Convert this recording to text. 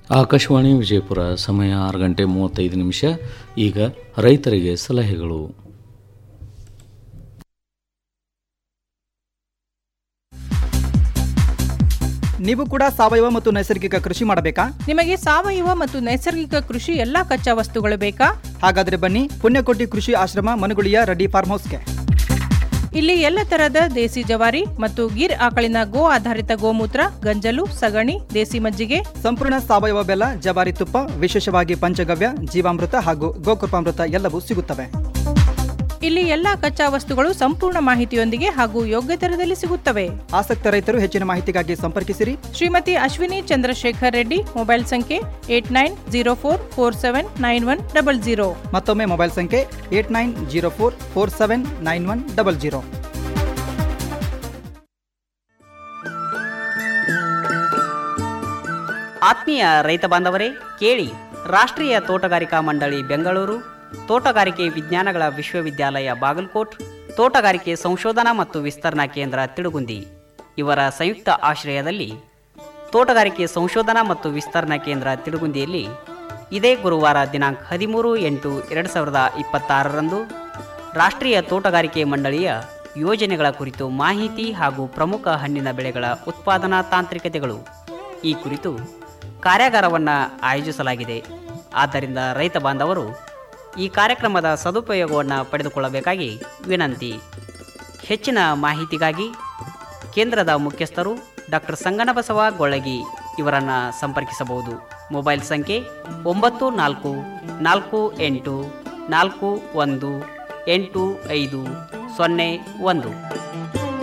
ಆಕಾಶವಾಣಿ ವಿಜಯಪುರ ಸಮಯ ಆರು ಗಂಟೆ ಮೂವತ್ತೈದು ನಿಮಿಷ ಈಗ ರೈತರಿಗೆ ಸಲಹೆಗಳು ನೀವು ಕೂಡ ಸಾವಯವ ಮತ್ತು ನೈಸರ್ಗಿಕ ಕೃಷಿ ಮಾಡಬೇಕಾ ನಿಮಗೆ ಸಾವಯವ ಮತ್ತು ನೈಸರ್ಗಿಕ ಕೃಷಿ ಎಲ್ಲಾ ಕಚ್ಚಾ ವಸ್ತುಗಳು ಬೇಕಾ ಹಾಗಾದ್ರೆ ಬನ್ನಿ ಪುಣ್ಯಕೋಟಿ ಕೃಷಿ ಆಶ್ರಮ ಮನುಗುಳಿಯ ರೆಡ್ಡಿ ಫಾರ್ಮ್ ಹೌಸ್ಗೆ ಇಲ್ಲಿ ಎಲ್ಲ ತರಹದ ದೇಸಿ ಜವಾರಿ ಮತ್ತು ಗಿರ್ ಆಕಳಿನ ಗೋ ಆಧಾರಿತ ಗೋಮೂತ್ರ ಗಂಜಲು ಸಗಣಿ ದೇಸಿ ಮಜ್ಜಿಗೆ ಸಂಪೂರ್ಣ ಸಾವಯವ ಬೆಲ್ಲ ಜವಾರಿ ತುಪ್ಪ ವಿಶೇಷವಾಗಿ ಪಂಚಗವ್ಯ ಜೀವಾಮೃತ ಹಾಗೂ ಗೋಕೃಪಾಮೃತ ಎಲ್ಲವೂ ಸಿಗುತ್ತವೆ ಇಲ್ಲಿ ಎಲ್ಲಾ ಕಚ್ಚಾ ವಸ್ತುಗಳು ಸಂಪೂರ್ಣ ಮಾಹಿತಿಯೊಂದಿಗೆ ಹಾಗೂ ಯೋಗ್ಯ ದರದಲ್ಲಿ ಸಿಗುತ್ತವೆ ಆಸಕ್ತ ರೈತರು ಹೆಚ್ಚಿನ ಮಾಹಿತಿಗಾಗಿ ಸಂಪರ್ಕಿಸಿರಿ ಶ್ರೀಮತಿ ಅಶ್ವಿನಿ ಚಂದ್ರಶೇಖರ್ ರೆಡ್ಡಿ ಮೊಬೈಲ್ ಸಂಖ್ಯೆ eight nine zero four four seven nine one double zero ಮತ್ತೊಮ್ಮೆ ಮೊಬೈಲ್ ಸಂಖ್ಯೆ eight nine zero four four seven nine one double zero ಆತ್ಮೀಯ ರೈತ ಬಾಂಧವರೇ ಕೇಳಿ ರಾಷ್ಟ್ರೀಯ ತೋಟಗಾರಿಕಾ ಮಂಡಳಿ ಬೆಂಗಳೂರು ತೋಟಗಾರಿಕೆ ವಿಜ್ಞಾನಗಳ ವಿಶ್ವವಿದ್ಯಾಲಯ ಬಾಗಲಕೋಟ್ ತೋಟಗಾರಿಕೆ ಸಂಶೋಧನಾ ಮತ್ತು ವಿಸ್ತರಣಾ ಕೇಂದ್ರ ತಿಳುಗುಂದಿ ಇವರ ಸಂಯುಕ್ತ ಆಶ್ರಯದಲ್ಲಿ ತೋಟಗಾರಿಕೆ ಸಂಶೋಧನಾ ಮತ್ತು ವಿಸ್ತರಣಾ ಕೇಂದ್ರ ತಿಳುಗುಂದಿಯಲ್ಲಿ ಇದೇ ಗುರುವಾರ ದಿನಾಂಕ ಹದಿಮೂರು ಎಂಟು ಎರಡು ಸಾವಿರದ ಇಪ್ಪತ್ತಾರರಂದು ರಾಷ್ಟ್ರೀಯ ತೋಟಗಾರಿಕೆ ಮಂಡಳಿಯ ಯೋಜನೆಗಳ ಕುರಿತು ಮಾಹಿತಿ ಹಾಗೂ ಪ್ರಮುಖ ಹಣ್ಣಿನ ಬೆಳೆಗಳ ಉತ್ಪಾದನಾ ತಾಂತ್ರಿಕತೆಗಳು ಈ ಕುರಿತು ಕಾರ್ಯಾಗಾರವನ್ನು ಆಯೋಜಿಸಲಾಗಿದೆ ಆದ್ದರಿಂದ ರೈತ ಬಾಂಧವರು ಈ ಕಾರ್ಯಕ್ರಮದ ಸದುಪಯೋಗವನ್ನು ಪಡೆದುಕೊಳ್ಳಬೇಕಾಗಿ ವಿನಂತಿ ಹೆಚ್ಚಿನ ಮಾಹಿತಿಗಾಗಿ ಕೇಂದ್ರದ ಮುಖ್ಯಸ್ಥರು ಡಾಕ್ಟರ್ ಸಂಗನಬಸವ ಗೊಳಗಿ ಇವರನ್ನು ಸಂಪರ್ಕಿಸಬಹುದು ಮೊಬೈಲ್ ಸಂಖ್ಯೆ ಒಂಬತ್ತು ನಾಲ್ಕು ನಾಲ್ಕು ಎಂಟು ನಾಲ್ಕು ಒಂದು ಎಂಟು ಐದು ಸೊನ್ನೆ ಒಂದು